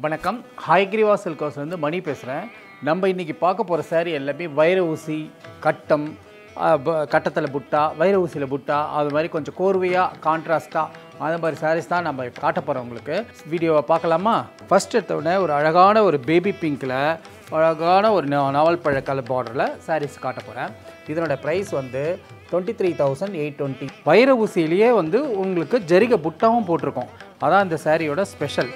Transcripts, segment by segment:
வணக்கம் ஹைகிரிவா சில்க் ஹவுஸ்லேருந்து மணி பேசுகிறேன் நம்ம இன்றைக்கி பார்க்க போகிற saree எல்லாமே வைர ஊசி கட்டம் கட்டத்தில் புட்டா வைர ஊசியில் புட்டா அது மாதிரி கொஞ்சம் கோர்வையாக கான்ட்ராஸ்ட்டாக அந்த மாதிரி sarees தான் நம்ம காட்ட போகிறோம் உங்களுக்கு வீடியோவை பார்க்கலாமா ஃபஸ்ட் எடுத்த உடனே ஒரு அழகான ஒரு பேபி பிங்க்கில் அழகான ஒரு நா- நாவல் பழ கலர் பார்டரில் sarees காட்ட போகிறேன் இதனோட ப்ரைஸ் வந்து twenty three thousand eight twenty வைர ஊசியிலேயே வந்து உங்களுக்கு ஜரிகை புட்டாவும் போட்டிருக்கோம் அதான் இந்த சாரியோட ஸ்பெஷல்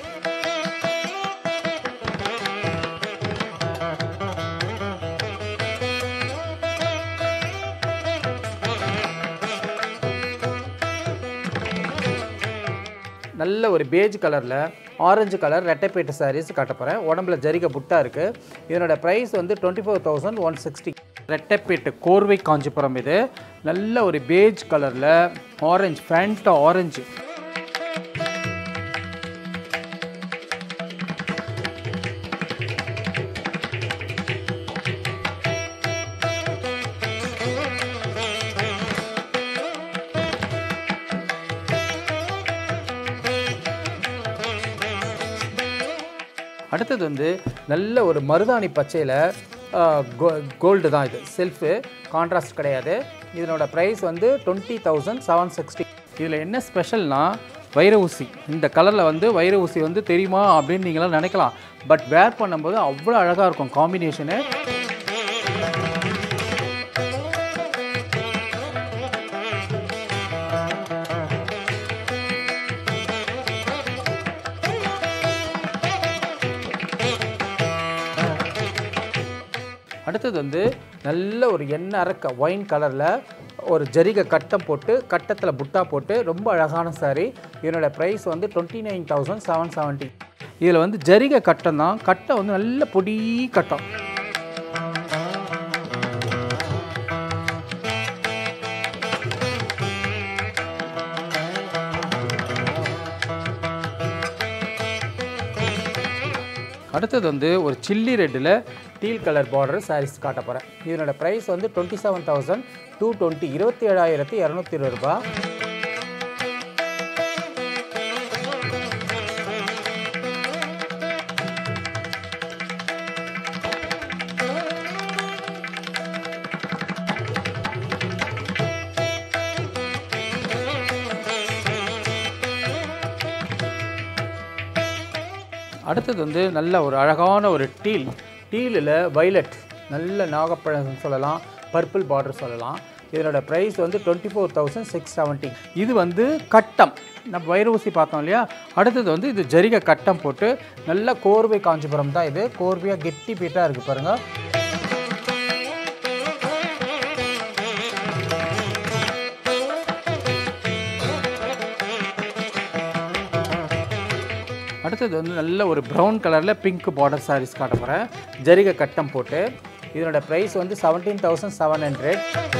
நல்ல ஒரு பேஜ் கலரில் ஆரஞ்சு கலர் ரெட்டைப்பேட்டு சாரீஸ் காட்ட போகிறேன் உடம்புல ஜரிகை புட்டா இருக்குது இதனோட ப்ரைஸ் வந்து twenty four thousand one sixty ரெட்டைப்பேட்டு கோர்வை காஞ்சிபுரம் இது நல்ல ஒரு பேஜ் கலரில் ஆரஞ்சு ஃபேண்டா ஆரஞ்சு அடுத்தது வந்து நல்ல ஒரு மருதாணி பச்சையில் கோல்டு தான் இது செல்ஃபு கான்ட்ராஸ்ட் கிடையாது இதனோட ப்ரைஸ் வந்து டுவெண்ட்டி தௌசண்ட் செவன் சிக்ஸ்டி இதில் என்ன ஸ்பெஷல்னா வைர ஊசி இந்த கலரில் வந்து வைர ஊசி வந்து தெரியுமா அப்படின்னு நீங்களாம் நினைக்கலாம் பட் வேர் பண்ணும்போது அவ்வளோ அழகாக இருக்கும் காம்பினேஷனு அடுத்தது வந்து நல்ல ஒரு எண்ணெய் அறக்க ஒயின் கலரில் ஒரு ஜரிகை கட்டம் போட்டு கட்டத்தில் புட்டா போட்டு ரொம்ப அழகான saree இதனோட ப்ரைஸ் வந்து twenty nine thousand seven seventy இதில் வந்து ஜரிகை கட்டம் தான் கட்டம் வந்து நல்ல பொடி கட்டம் அடுத்தது வந்து ஒரு சில்லி ரெட்டில் டீல் கலர் பார்டர் சாரீஸ் காட்ட போகிறேன் இதனோட ப்ரைஸ் வந்து twenty seven thousand two twenty இருபத்தி ஏழாயிரத்தி இரநூத்தி இருபது ரூபாய் அடுத்தது வந்து நல்ல ஒரு அழகான ஒரு டீல் டீலில் வைலட் நல்ல நாகப்பழம் சொல்லலாம் பர்பிள் பார்டர் சொல்லலாம் இதனோட ப்ரைஸ் வந்து twenty four thousand six seventy இது வந்து கட்டம் நம்ம வைர ஊசி பார்த்தோம் இல்லையா அடுத்தது வந்து இது ஜரிகை கட்டம் போட்டு நல்ல கோர்வை காஞ்சிபுரம் தான் இது கோர்வையாக கெட்டி பீட்டாக இருக்குது பாருங்கள் அடுத்தது வந்து நல்ல ஒரு ப்ரௌன் கலரில் பிங்க் பார்டர் சாரீஸ் காட்ட போகிறேன் ஜரிகை கட்டம் போட்டு இதனோட ப்ரைஸ் வந்து செவன்டீன் தௌசண்ட் செவன் ஹண்ட்ரட்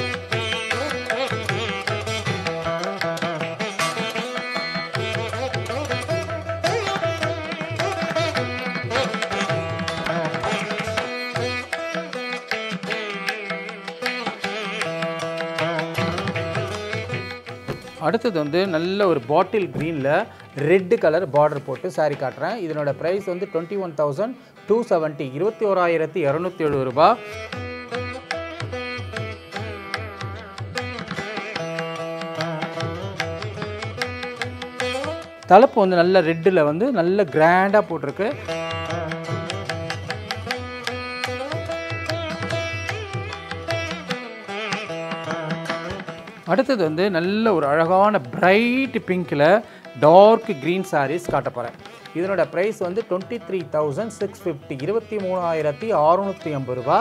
அடுத்தது வந்து நல்ல ஒரு பாட்டில் க்ரீனில் ரெட்டு கலர் பார்டர் போட்டு saree காட்டுறேன் இதனோட ப்ரைஸ் வந்து twenty one thousand two seventy இருபத்தி ஓராயிரத்தி இரநூத்தி எழுபது ரூபா தலைப்பு வந்து நல்ல ரெட்டில் வந்து நல்ல கிராண்டாக போட்டிருக்கு அடுத்தது வந்து நல்ல ஒரு அழகான பிரைட் பிங்க்கில் டார்க் க்ரீன் சாரீஸ் காட்ட போகிறேன் இதனோட ப்ரைஸ் வந்து twenty three thousand six fifty இருபத்தி மூணாயிரத்தி அறுநூற்றி ஐம்பது ரூபா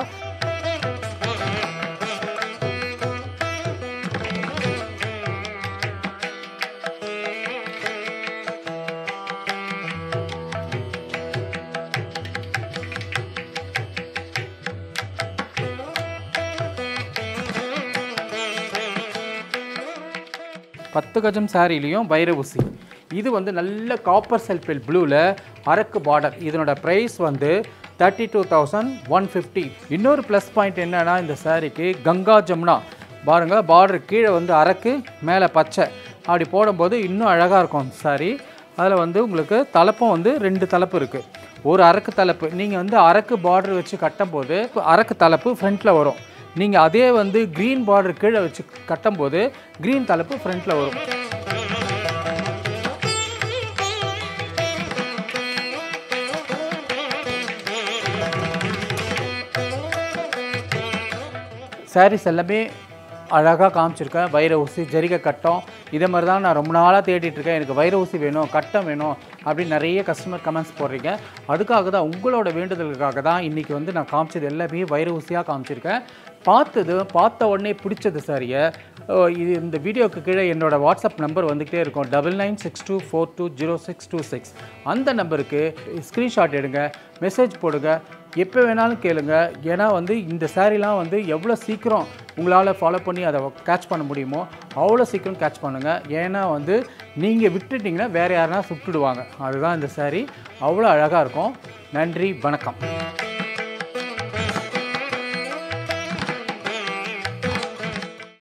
பத்து கஜம் சாரிலையும் வைர ஊசி இது வந்து நல்ல காப்பர் சல்ஃபேட் ப்ளூவில் அரக்கு பார்டர் இதனோட ப்ரைஸ் வந்து thirty two thousand one fifty இன்னொரு ப்ளஸ் பாயிண்ட் என்னன்னா இந்த சாரீக்கு கங்கா ஜமுனா பாருங்க பார்டர் கீழே வந்து அரக்கு மேலே பச்சை அப்படி போடும்போது இன்னும் அழகாக இருக்கும் சாரி அதில் வந்து உங்களுக்கு தலப்பும் வந்து ரெண்டு தலப்பு இருக்குது ஒரு அரக்கு தலைப்பு நீங்கள் வந்து அரக்கு பார்டர் வச்சு கட்டும்போது அரக்கு தலைப்பு ஃப்ரண்ட்டில் வரும் நீங்கள் அதே வந்து க்ரீன் பார்டர் கீழே வச்சு கட்டும்போது க்ரீன் தலைப்பு ஃப்ரண்ட்டில் வரும் சாரீஸ் எல்லாமே அழகாக காமிச்சிருக்கேன் வைர ஊசி ஜரிகை கட்டம் இதே மாதிரி தான் நான் ரொம்ப நாளாக தேடிட்டு இருக்கேன் எனக்கு வைர ஊசி வேணும் கட்டம் வேணும் அப்படின்னு நிறைய கஸ்டமர் கமெண்ட்ஸ் போடுறீங்க அதுக்காக தான் உங்களோட வேண்டுதலுக்காக தான் இன்றைக்கி வந்து நான் காமிச்சது எல்லாமே வைர ஊசியாக காமிச்சிருக்கேன் பார்த்தது பார்த்த உடனே பிடிச்சது சாரியை இது இந்த வீடியோக்கு கீழே என்னோட வாட்ஸ்அப் நம்பர் வந்துக்கிட்டே இருக்கும் double nine six two four two zero six two six அந்த நம்பருக்கு ஸ்க்ரீன்ஷாட் எடுங்க மெசேஜ் போடுங்க எப்போ வேணாலும் கேளுங்க ஏன்னா வந்து இந்த சாரீலாம் வந்து எவ்வளோ சீக்கிரம் உங்களால் ஃபாலோ பண்ணி அதை கேட்ச் பண்ண முடியுமோ அவ்வளோ சீக்கிரம் கேட்ச் பண்ணுங்கள் ஏன்னா வந்து நீங்கள் விட்டுட்டிங்கன்னா வேறு யாருனா சுட்டுடுவாங்க அதுதான் இந்த saree அவ்வளோ அழகாக இருக்கும் நன்றி வணக்கம்